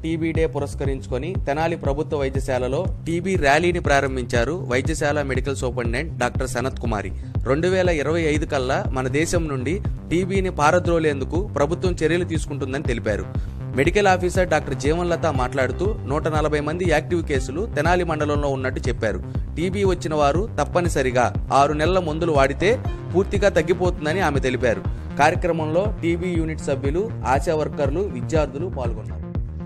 TB day పురస్కరించుకొని తెనాలి ప్రభుత్వ వైద్యశాలలో టీబీ ర్యాలీని ప్రారంభించారు వైద్యశాల medical superintendent doctor Sanat Kumari రెండు వేల ఇరవై ఐదు కల్లా మన దేశం నుండి టీబీని పారద్రోలేందుకు ప్రభుత్వం చర్యలు తీసుకుంటుందని తెలిపారు మెడికల్ ఆఫీసర్ డాక్టర్ జీవన్లత మాట్లాడుతూ నూట నలభై మంది యాక్టివ్ కేసులు తెనాలి మండలంలో ఉన్నట్టు చెప్పారు టీబీ వచ్చిన వారు తప్పనిసరిగా ఆరు నెలల మందులు వాడితే పూర్తిగా తగ్గిపోతుందని ఆమె తెలిపారు కార్యక్రమంలో టీబీ యూనిట్ సభ్యులు ఆశా వర్కర్లు విద్యార్థులు పాల్గొన్నారు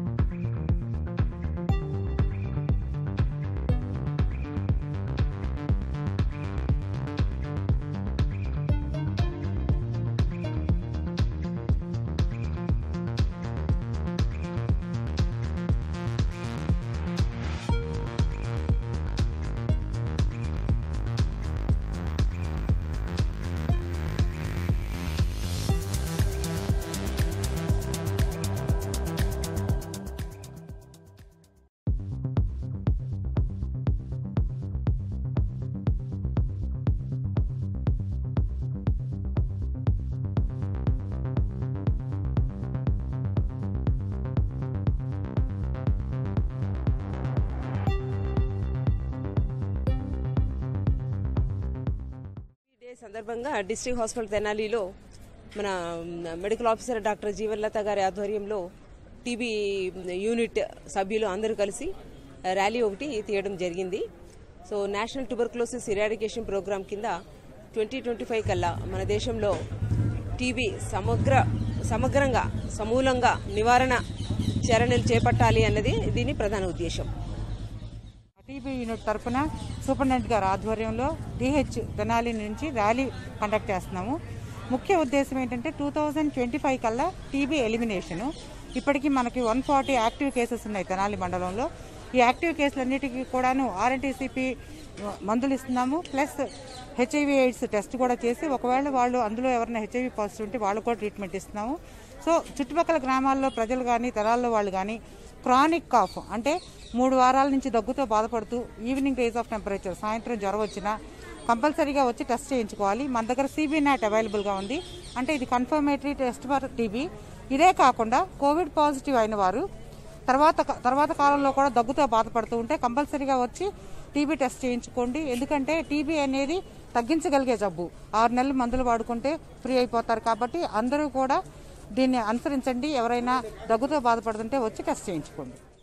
ఈ డే సందర్భంగా డిస్ట్రిక్ట్ హాస్పిటల్ తెనాలిలో మన మెడికల్ ఆఫీసర్ డాక్టర్ జీవన్లత గారి ఆధ్వర్యంలో టీబీ యూనిట్ సభ్యులు అందరూ కలిసి ర్యాలీ ఒకటి తీయడం జరిగింది so national tuberculosis eradication programme కింద ట్వంటీ ట్వంటీ ఫైవ్ కల్లా మన దేశంలో టీబీ సమగ్ర సమగ్రంగా సమూలంగా నివారణ చర్యలు చేపట్టాలి అన్నది దీని ప్రధాన ఉద్దేశం టీబీ యూనిట్ తరఫున సూపరింటెండెంట్ గారి ఆధ్వర్యంలో డిహెచ్ తెనాలి నుంచి ర్యాలీ కండక్ట్ చేస్తున్నాము ముఖ్య ఉద్దేశం ఏంటంటే టూ థౌజండ్ ట్వంటీ ఫైవ్ కల్లా టీబీ ఎలిమినేషను ఇప్పటికీ మనకి వన్ ఫార్టీ యాక్టివ్ కేసెస్ ఉన్నాయి తెనాలి మండలంలో ఈ యాక్టివ్ కేసులన్నిటికీ కూడాను ఆర్ఎన్టీసీపీ మందులు ఇస్తున్నాము ప్లస్ హెచ్ఐవి ఎయిడ్స్ టెస్ట్ కూడా చేసి ఒకవేళ వాళ్ళు అందులో ఎవరైనా హెచ్ఐవి పాజిటివ్ ఉంటే వాళ్ళు కూడా ట్రీట్మెంట్ ఇస్తున్నాము సో చుట్టుపక్కల గ్రామాల్లో ప్రజలు కానీ తెరాల్లో వాళ్ళు కానీ క్రానిక్ కాఫ్ అంటే మూడు వారాల నుంచి దగ్గుతో బాధపడుతూ ఈవినింగ్ రేజ్ ఆఫ్ టెంపరేచర్ సాయంత్రం జ్వరం వచ్చినా కంపల్సరీగా వచ్చి టెస్ట్ చేయించుకోవాలి మన దగ్గర సిబి నాట్ అవైలబుల్గా ఉంది అంటే ఇది కన్ఫర్మేటరీ టెస్ట్ ఫర్ టీబీ ఇదే కాకుండా కోవిడ్ పాజిటివ్ అయిన వారు తర్వాత తర్వాత కాలంలో కూడా దగ్గుతో బాధపడుతూ ఉంటే కంపల్సరీగా వచ్చి టీబీ టెస్ట్ చేయించుకోండి ఎందుకంటే టీబీ అనేది తగ్గించగలిగే జబ్బు ఆరు నెలలు మందులు వాడుకుంటే ఫ్రీ అయిపోతారు కాబట్టి అందరూ కూడా దీన్ని అనుసరించండి ఎవరైనా దగ్గుతో బాధపడుతుంటే వచ్చి టెస్ట్ చేయించుకోండి